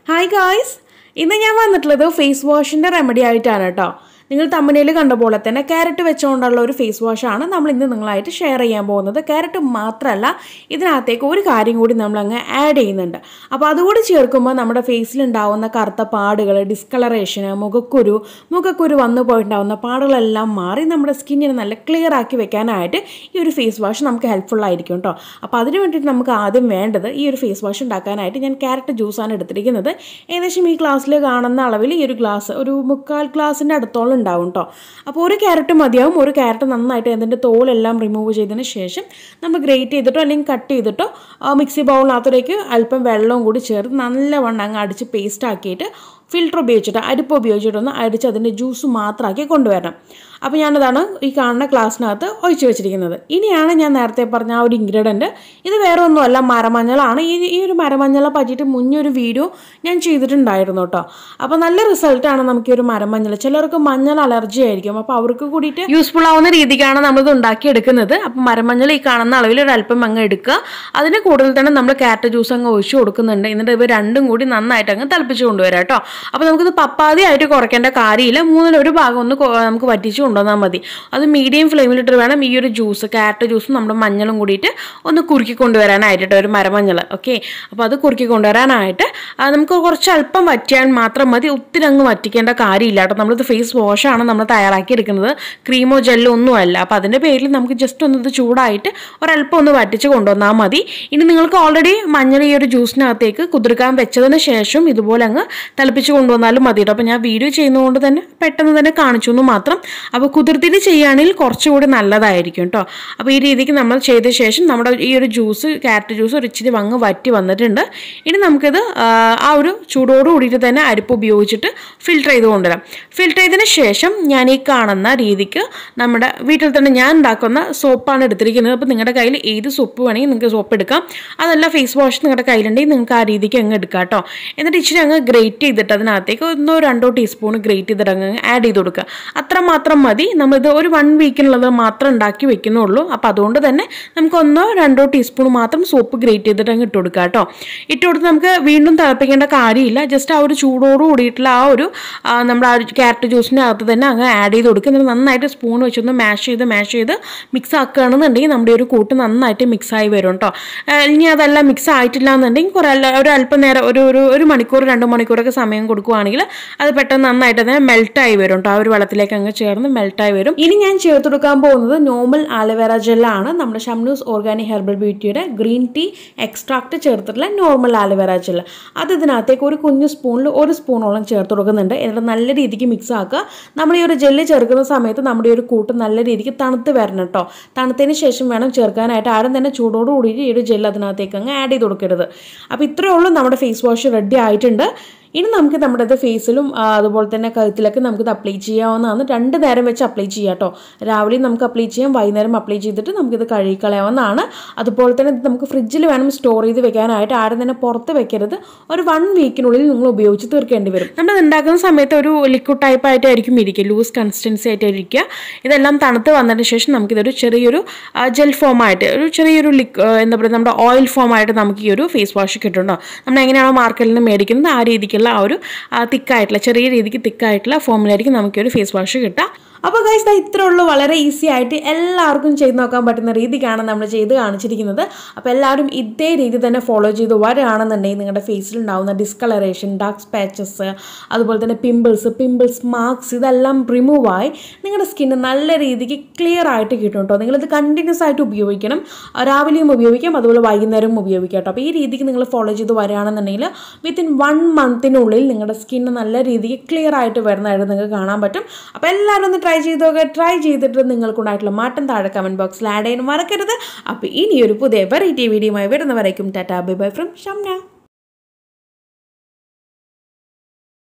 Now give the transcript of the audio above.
hi guys ഇന്ന് ഞാൻ വന്നിട്ടുള്ളത് ഫേസ് വാഷിൻ്റെ റെമഡി ആയിട്ടാണ് കേട്ടോ നിങ്ങൾ തമ്മനയിൽ കണ്ട പോലെ തന്നെ ക്യാരറ്റ് വെച്ചുകൊണ്ടുള്ള ഒരു ഫേസ് വാഷാണ് നമ്മൾ ഇന്ന് നിങ്ങളായിട്ട് ഷെയർ ചെയ്യാൻ പോകുന്നത് ക്യാരറ്റ് മാത്രമല്ല ഇതിനകത്തേക്ക് ഒരു കാര്യം കൂടി നമ്മൾ അങ്ങ് ആഡ് ചെയ്യുന്നുണ്ട് അപ്പോൾ അതുകൂടി ചേർക്കുമ്പോൾ നമ്മുടെ ഫേസിൽ ഉണ്ടാവുന്ന കറുത്ത പാടുകൾ ഡിസ്കളറേഷന് മുഖക്കുരു മുഖക്കുരു വന്നു പോയിട്ടുണ്ടാവുന്ന പാടുകളെല്ലാം മാറി നമ്മുടെ സ്കിന്നിനെ നല്ല ക്ലിയർ ആക്കി വെക്കാനായിട്ട് ഈ ഒരു ഫേസ് വാഷ് നമുക്ക് ഹെൽപ്ഫുൾ ആയിരിക്കും കേട്ടോ അപ്പോൾ അതിന് വേണ്ടിയിട്ട് നമുക്ക് ആദ്യം വേണ്ടത് ഈ ഒരു ഫേസ് വാഷ് ഉണ്ടാക്കാനായിട്ട് ഞാൻ ക്യാരറ്റ് ജ്യൂസാണ് എടുത്തിരിക്കുന്നത് ഏകദേശം ഈ ഗ്ലാസ്സിൽ കാണുന്ന അളവിൽ ഈ ഒരു ഗ്ലാസ് ഒരു മുക്കാൽ ഗ്ലാസിൻ്റെ അടുത്തോളം ഉണ്ടാവും കേട്ടോ അപ്പോൾ ഒരു ക്യാരറ്റ് മതിയാവും ഒരു ക്യാരറ്റ് നന്നായിട്ട് അതിൻ്റെ തോലെല്ലാം റിമൂവ് ചെയ്തതിന് ശേഷം നമ്മൾ ഗ്രേറ്റ് ചെയ്തിട്ടോ അല്ലെങ്കിൽ കട്ട് ചെയ്തിട്ടോ ആ മിക്സി ബൗളിനകത്തേക്ക് അല്പം വെള്ളവും കൂടി ചേർത്ത് നല്ലവണ്ണം അങ്ങ് അടിച്ച് പേസ്റ്റ് ആക്കിയിട്ട് ഫിൽറ്റർ ഉപയോഗിച്ചിട്ട് അരിപ്പ് ഉപയോഗിച്ചിട്ടൊന്ന് അടിച്ച് അതിൻ്റെ ജ്യൂസ് മാത്രമാക്കി കൊണ്ടുവരണം അപ്പോൾ ഞാനതാണ് ഈ കാണുന്ന ഗ്ലാസ്സിനകത്ത് ഒഴിച്ചു വെച്ചിരിക്കുന്നത് ഇനിയാണ് ഞാൻ നേരത്തെ പറഞ്ഞ ആ ഒരു ഇൻഗ്രീഡിയൻറ്റ് ഇത് വേറെ ഒന്നുമല്ല മരമഞ്ഞളാണ് ഈ ഈ ഒരു മരമഞ്ഞളെ പറ്റിയിട്ട് മുന്നൊരു വീഡിയോ ഞാൻ ചെയ്തിട്ടുണ്ടായിരുന്നു കേട്ടോ അപ്പോൾ നല്ല റിസൾട്ടാണ് നമുക്ക് ഈ ഒരു മരമഞ്ഞൾ ചിലർക്ക് മഞ്ഞൾ അലർജി ആയിരിക്കും അപ്പോൾ അവർക്ക് കൂടിയിട്ട് യൂസ്ഫുൾ ആവുന്ന രീതിക്കാണ് നമ്മളിത് ഉണ്ടാക്കിയെടുക്കുന്നത് അപ്പോൾ മരമഞ്ഞൾ ഈ കാണുന്ന അളവിൽ ഒരു അല്പം അങ്ങ് എടുക്കുക അതിന് കൂടുതൽ തന്നെ നമ്മൾ ക്യാരറ്റ് ജ്യൂസ് അങ്ങ് ഒഴിച്ചു കൊടുക്കുന്നുണ്ട് എന്നിട്ട് ഇവ രണ്ടും കൂടി നന്നായിട്ട് അങ്ങ് തിളപ്പിച്ച് കൊണ്ടുവരാം കേട്ടോ അപ്പോൾ നമുക്കിത് പപ്പാതി ആയിട്ട് കുറയ്ക്കേണ്ട കാര്യമില്ല മൂന്നിലൊരു ഭാഗം ഒന്ന് കൊ- നമുക്ക് വറ്റിച്ച് കൊണ്ടുവന്നാൽ മതി അത് മീഡിയം ഫ്ലെയിമിലിട്ട് വേണം ഈ ഒരു ജ്യൂസ് ക്യാരറ്റ് ജ്യൂസും നമ്മുടെ മഞ്ഞളും കൂടിയിട്ട് ഒന്ന് കുറുക്കി കൊണ്ടുവരാനായിട്ട് ട്ടോ, ഒരു മരമഞ്ഞൾ ഓക്കെ അപ്പോൾ അത് കുറുക്കി കൊണ്ടുവരാനായിട്ട് ആ, നമുക്ക് കുറച്ച് അല്പം വറ്റിയാൽ മാത്രം മതി ഒത്തിരി അങ്ങ് വറ്റിക്കേണ്ട കാര്യമില്ല കേട്ടോ നമ്മളിത് ഫേസ് വാഷാണ് നമ്മൾ തയ്യാറാക്കി എടുക്കുന്നത് ക്രീമോ ജെല്ലോ ഒന്നുമല്ല അപ്പോൾ അതിൻ്റെ പേരിൽ നമുക്ക് ജസ്റ്റ് ഒന്ന് ഇത് ചൂടായിട്ട് ഒരല്പം ഒന്ന് വറ്റിച്ച് കൊണ്ടുവന്നാൽ മതി ഇനി നിങ്ങൾക്ക് ഓൾറെഡി മഞ്ഞൾ ഈ ഒരു ജ്യൂസിനകത്തേക്ക് കുതിർക്കാൻ വെച്ചതിന് ശേഷം ഇതുപോലെ അങ്ങ് തിളപ്പിച്ച് കൊണ്ടുവന്നാലും മതി കേട്ടോ അപ്പോൾ ഞാൻ വീഡിയോ ചെയ്യുന്നതുകൊണ്ട് തന്നെ പെട്ടെന്ന് തന്നെ കാണിച്ചു എന്ന് മാത്രം അപ്പോൾ കുതിർത്തിട്ട് ചെയ്യുകയാണെങ്കിൽ കുറച്ചുകൂടി നല്ലതായിരിക്കും കേട്ടോ അപ്പോൾ ഈ രീതിക്ക് നമ്മൾ ചെയ്ത ശേഷം നമ്മുടെ ഈ ഒരു ജ്യൂസ് ക്യാരറ്റ് ജ്യൂസ് ഒരു ഇച്ചിരി വങ്ങ് വറ്റി വന്നിട്ടുണ്ട് ഇനി നമുക്കിത് ആ, ആ ഒരു ചൂടോട് കൂടിയിട്ട് തന്നെ അരിപ്പ് ഉപയോഗിച്ചിട്ട് ഫിൽട്ടർ ചെയ്ത് കൊണ്ടുവരാം ഫിൽട്ടർ ചെയ്തതിന് ശേഷം ഞാൻ ഈ കാണുന്ന രീതിക്ക് നമ്മുടെ വീട്ടിൽ തന്നെ ഞാൻ ഉണ്ടാക്കുന്ന സോപ്പാണ് എടുത്തിരിക്കുന്നത് അപ്പോൾ നിങ്ങളുടെ കയ്യിൽ ഏത് സോപ്പ് വേണമെങ്കിൽ നിങ്ങൾക്ക് സോപ്പ് എടുക്കാം അതല്ല ഫേസ് വാഷ് നിങ്ങളുടെ കയ്യിലുണ്ടെങ്കിൽ നിങ്ങൾക്ക് ആ രീതിക്ക് അങ്ങ് എടുക്കാം കേട്ടോ എന്നിട്ട് ഇച്ചിരി അങ്ങ് ഗ്രേറ്റ് ചെയ്തിട്ട് അതിനകത്തേക്ക് ഒന്നോ രണ്ടോ ടീസ്പൂൺ ഗ്രേറ്റ് ചെയ്തിട്ട് അങ്ങ് ആഡ് ചെയ്ത് കൊടുക്കുക അത്ര മാത്രം മതി നമ്മളിത് ഒരു വൺ വീക്കിനുള്ളത് മാത്രം ഉണ്ടാക്കി വെക്കുന്നുള്ളൂ അപ്പോൾ അതുകൊണ്ട് തന്നെ നമുക്ക് ഒന്നോ രണ്ടോ ടീസ്പൂൺ മാത്രം സോപ്പ് ഗ്രേറ്റ് ചെയ്തിട്ട് അങ്ങ് ഇട്ട് കൊടുക്കുക കേട്ടോ ഇട്ട് കൊടുത്ത് നമുക്ക് വീണ്ടും തിളപ്പിക്കേണ്ട കാര്യമില്ല ജസ്റ്റ് ആ ഒരു ചൂടോട് കൂടിയിട്ടുള്ള ആ ഒരു ആ, നമ്മുടെ ആ ഒരു ക്യാരറ്റ് ജ്യൂസിൻ്റെ അകത്ത് തന്നെ അങ്ങ് ആഡ് ചെയ്ത് കൊടുക്കുക എന്നിട്ട് നന്നായിട്ട് സ്പൂൺ വെച്ചൊന്ന് മാഷ് ചെയ്ത് മാഷ് ചെയ്ത് മിക്സ് ആക്കുകയാണെന്നുണ്ടെങ്കിൽ നമ്മുടെ ഒരു കൂട്ട് നന്നായിട്ട് മിക്സ് ആയി വരും കേട്ടോ ആ, ഇനി അതല്ല മിക്സ് ആയിട്ടില്ല എന്നുണ്ടെങ്കിൽ കുറേ അല്ല- ഒരു അല്പം നേരം ഒരു ഒരു ഒരു മണിക്കൂർ രണ്ട് മണിക്കൂറൊക്കെ സമയം കൊടുക്കുകയാണെങ്കിൽ അത് പെട്ടെന്ന് നന്നായിട്ട് തന്നെ മെൽട്ടായി വരും കേട്ടോ ആ ഒരു വെള്ളത്തിലേക്ക് അങ്ങ് ചേർന്ന് മെൽട്ടായി വരും ഇനി ഞാൻ ചേർത്ത് കൊടുക്കാൻ പോകുന്നത് നോർമൽ ആലവേറ ജെല്ലാണ് നമ്മുടെ ഷംനൂസ് ഓർഗാനിക് ഹെർബൽ ബ്യൂട്ടിയുടെ ഗ്രീൻ ടീ എക്സ്ട്രാക്ട് ചേർത്തിട്ടുള്ള നോർമൽ ആലവേറ ജെൽ അത് ഇതിനകത്തേക്ക് ഒരു കുഞ്ഞു സ്പൂണിൽ ഒരു സ്പൂണോളം ചേർത്ത് കൊടുക്കുന്നുണ്ട് എന്നിട്ട് നല്ല രീതിക്ക് മിക്സ് ആക്കുക നമ്മൾ ഈ ഒരു ജെല്ല് ചേർക്കുന്ന സമയത്ത് നമ്മുടെ ഈ ഒരു കൂട്ട് നല്ല രീതിക്ക് തണുത്ത് വരണം കേട്ടോ തണുത്തതിന് ശേഷം വേണം ചേർക്കാനായിട്ട് ആരും തന്നെ ചൂടോട് കൂടിയിട്ട് ഈ ഒരു ജെല്ല് അതിനകത്തേക്ക് അങ്ങ് ആഡ് ചെയ്ത് കൊടുക്കരുത് അപ്പോൾ ഇത്രയേ ഉള്ളൂ നമ്മുടെ ഫേസ് വാഷ് റെഡി ആയിട്ടുണ്ട് ഇനി നമുക്ക് നമ്മുടെ ഇത് ഫേസിലും ആ, അതുപോലെ തന്നെ കഴുത്തിലൊക്കെ നമുക്കിത് അപ്ലൈ ചെയ്യാവുന്നതാണ് രണ്ട് നേരം വെച്ച് അപ്ലൈ ചെയ്യാം കേട്ടോ രാവിലെ നമുക്ക് അപ്ലൈ ചെയ്യാം വൈകുന്നേരം അപ്ലൈ ചെയ്തിട്ട് നമുക്കിത് കഴുകിക്കളയാവുന്നതാണ് അതുപോലെ തന്നെ ഇത് നമുക്ക് ഫ്രിഡ്ജിൽ വേണം സ്റ്റോർ ചെയ്ത് വെക്കാനായിട്ട് ആരും തന്നെ പുറത്ത് വെക്കരുത് ഒരു വൺ വീക്കിനുള്ളിൽ നിങ്ങൾ ഉപയോഗിച്ച് തീർക്കേണ്ടി വരും നമ്മൾ ഇത് ഉണ്ടാക്കുന്ന സമയത്ത് ഒരു ലിക്വിഡ് ടൈപ്പ് ആയിട്ടായിരിക്കും ഇരിക്കുക ലൂസ് കൺസിസ്റ്റൻസി ആയിട്ടിരിക്കുക ഇതെല്ലാം തണുത്ത് വന്നതിന് ശേഷം നമുക്കിതൊരു ചെറിയൊരു ജെൽ ഫോമായിട്ട് ഒരു ചെറിയൊരു ലിക് എന്താ പറയുക നമ്മുടെ ഓയിൽ ഫോമായിട്ട് നമുക്ക് ഈ ഒരു ഫേസ് വാഷ് കിട്ടുന്നുണ്ടോ നമ്മൾ എങ്ങനെയാണോ മാർക്കറ്റിൽ നിന്ന് മേടിക്കുന്നത് ആ രീതിക്കുള്ള ആ ഒരു തിക്കായിട്ടുള്ള ചെറിയ രീതിക്ക് തിക്കായിട്ടുള്ള ഫോമിലായിരിക്കും നമുക്ക് ഈ ഒരു ഫേസ് വാഷ് കിട്ടുക അപ്പോൾ ഗൈസ് ദാ ഇത്രേ ഉള്ളൂ വളരെ ഈസി ആയിട്ട് എല്ലാവർക്കും ചെയ്ത് നോക്കാൻ പറ്റുന്ന രീതിക്കാണ് നമ്മൾ ചെയ്ത് കാണിച്ചിരിക്കുന്നത് അപ്പോൾ എല്ലാവരും ഇതേ രീതി തന്നെ ഫോളോ ചെയ്ത് വരികയാണെന്നുണ്ടെങ്കിൽ നിങ്ങളുടെ ഫേസിൽ ഉണ്ടാകുന്ന ഡിസ്കളറേഷൻ ഡാർക്ക് സ്പാച്ചസ് അതുപോലെ തന്നെ പിമ്പിൾസ് പിമ്പിൾസ് മാർക്സ് ഇതെല്ലാം റിമൂവ് ആയി നിങ്ങളുടെ സ്കിന്ന് നല്ല രീതിക്ക് ക്ലിയർ ആയിട്ട് കിട്ടും കേട്ടോ നിങ്ങളിത് കണ്ടിന്യൂസ് ആയിട്ട് ഉപയോഗിക്കണം രാവിലെയും ഉപയോഗിക്കാം അതുപോലെ വൈകുന്നേരവും ഉപയോഗിക്കാം കേട്ടോ അപ്പോൾ ഈ രീതിക്ക് നിങ്ങൾ ഫോളോ ചെയ്ത് വരികയാണെന്നുണ്ടെങ്കിൽ വിത്തിൻ വൺ മന്തിനുള്ളിൽ നിങ്ങളുടെ സ്കിന്ന് നല്ല രീതിക്ക് ക്ലിയർ ആയിട്ട് വരുന്നതായിട്ട് നിങ്ങൾക്ക് കാണാൻ പറ്റും അപ്പോൾ എല്ലാവരും ഒന്ന് ട്രൈ ചെയ്ത് നോക്കുക ട്രൈ ചെയ്തിട്ട് നിങ്ങൾക്കുണ്ടായിട്ടുള്ള മാറ്റം താഴെ കമൻറ്റ് ബോക്സിൽ ആഡ് ചെയ്യാൻ മറക്കരുത് അപ്പോൾ ഇനി ഒരു പുതിയ വെറൈറ്റി വീഡിയോയുമായി വരുന്നവരേക്കും tata bye bye from Shamna